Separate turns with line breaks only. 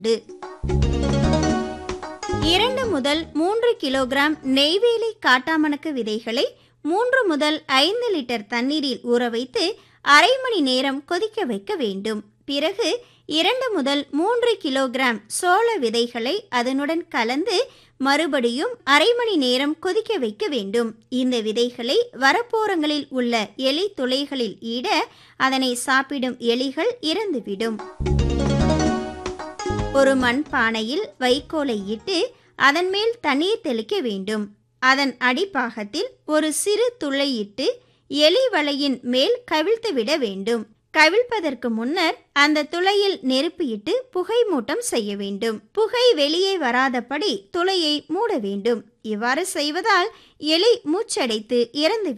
உண்டு இரண்டு முதல் மூன்று கிலோகிராம் நெய்வேலி காட்டாமணக்கு விதைகளை மூன்று முதல் ஐந்து லிட்டர் தண்ணீரில் ஊற வைத்து அரை மணி நேரம் கொதிக்க வைக்க வேண்டும் பிறகு இரண்டு முதல் மூன்று கிலோகிராம் சோள விதைகளை அதனுடன் கலந்து மறுபடியும் அரை மணி நேரம் கொதிக்க வைக்க வேண்டும் இந்த விதைகளை வரப்போரங்களில் உள்ள எலி துளைகளில் ஈட அதனை சாப்பிடும் எலிகள் இறந்துவிடும் ஒரு மண் பானையில் வைக்கோலை இட்டு அதன் மேல் தண்ணீர் தெளிக்க வேண்டும் அதன் அடிப்பாகத்தில் ஒரு சிறு துளையிட்டு எலி வலையின் மேல் கவிழ்த்து விட வேண்டும் கவிழ்ப்பதற்கு முன்னர் அந்த துளையில் நெருப்பு இட்டு புகை மூட்டம் செய்ய வேண்டும் புகை வெளியே வராதபடி துளையை மூட வேண்டும் இவ்வாறு செய்வதால் எலி மூச்சடைத்து இறந்து